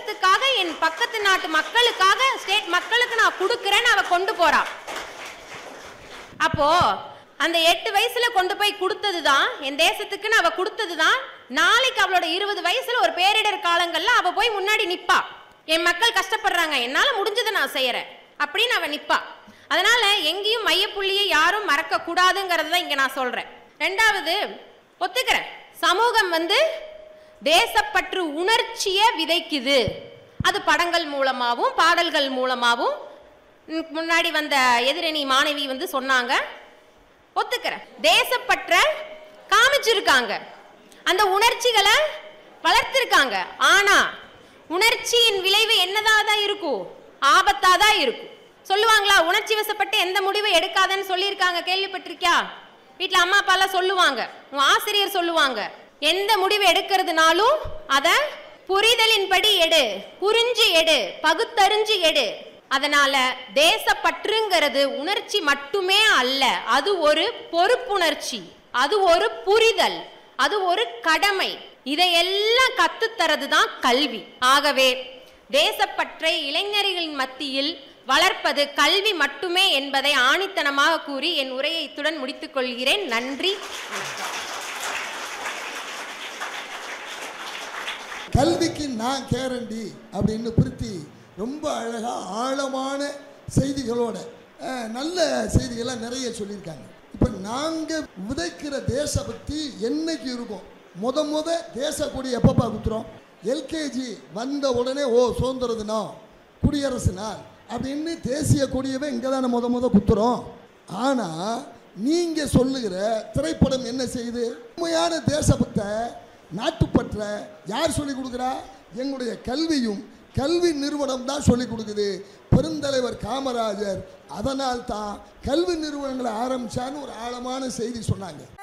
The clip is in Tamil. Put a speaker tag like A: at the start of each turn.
A: தேசத்துக்காக என் பக்கத்து நாட்டு மக்களுக்காக ஸ்டேட் மக்களுக்கு நான் கொடுக்கறேன்னு அவ கொண்டு போறா அப்போ அந்த எட்டு வயசுல கொண்டு போய் கொடுத்தது தான் என் தேசத்துக்குன்னு அவ கொடுத்தது தான் நாளைக்கு அவளோட இருபது வயசுல ஒரு பேரிடர் காலங்கள்ல அவ போய் முன்னாடி நிப்பா என் மக்கள் கஷ்டப்படுறாங்க என்னால முடிஞ்சதை நான் செய்யறேன் அப்படின்னு அவ நிப்பா அதனால எங்கேயும் மையப்புள்ளியை யாரும் மறக்க கூடாதுங்கிறத இங்க நான் சொல்றேன் ரெண்டாவது ஒத்துக்கிறேன் சமூகம் வந்து தேசப்பற்று உணர்ச்சியை விதைக்குது அது படங்கள் மூலமாகவும் பாடல்கள் மூலமாகவும் ம், முன்னாடி வந்த எதிரணி மாணவி வந்து சொன்னாங்க ஒத்துக்கிறேன் தேசப்பற்ற காமிச்சிருக்காங்க அந்த உணர்ச்சிகளை வளர்த்திருக்காங்க ஆனா உணர்ச்சியின் விளைவு என்னதா தான் இருக்கும் ஆபத்தா தான் இருக்கும் சொல்லுவாங்களா உணர்ச்சி வசப்பட்டு எந்த முடிவும் எடுக்காதன்னு சொல்லியிருக்காங்க கேள்விப்பட்டிருக்கியா வீட்டில் அம்மா அப்பாலாம் சொல்லுவாங்க உன் ஆசிரியர் சொல்லுவாங்க எந்த முடிவு எடுக்கிறதுனாலும் அதை புரிதலின்படி எடு புரிஞ்சு எடு பகுத்தறிஞ்சு எடு அதனால தேசப்பற்றுங்கிறது உணர்ச்சி மட்டுமே அல்ல அது ஒரு பொறுப்புணர்ச்சி அது ஒரு புரிதல் அது ஒரு கடமை இதையெல்லாம் கத்துத்தரது தான் கல்வி ஆகவே தேசப்பற்றை இளைஞர்களின் மத்தியில் வளர்ப்பது கல்வி மட்டுமே என்பதை ஆணித்தனமாக கூறி என் உரையை இத்துடன் முடித்துக் கொள்கிறேன் நன்றி வணக்கம்
B: கல்விக்கு நான் கேரண்டி அப்படின்னு பிரித்தி ரொம்ப அழகாக ஆழமான செய்திகளோட அஹ், நல்ல செய்திகளை நிறைய சொல்லியிருக்காங்க இப்போ நாங்கள் விதைக்கிற தேசபக்தி என்னைக்கு இருக்கும் முத முத தேசக்கொடி எப்பப்பா குத்துறோம் எல்கேஜி வந்த உடனே ஓ சுதந்திர தினம் குடியரசு நாள் அப்படின்னு தேசிய கொடியவே இங்கே தானே முத முத குத்துறோம் ஆனால் நீங்கள் சொல்லுகிற திரைப்படம் என்ன செய்யுது உண்மையான தேசபக்த நாட்டுப்பற்ற யார் சொல்லிக் கொடுக்குறா எங்களுடைய கல்வியும் கல்வி நிறுவனம் தான் சொல்லிக் கொடுக்குது பெருந்தலைவர் காமராஜர் அதனால் தான் கல்வி நிறுவனங்களை ஆரம்பிச்சான்னு ஒரு ஆழமான செய்தி சொன்னாங்க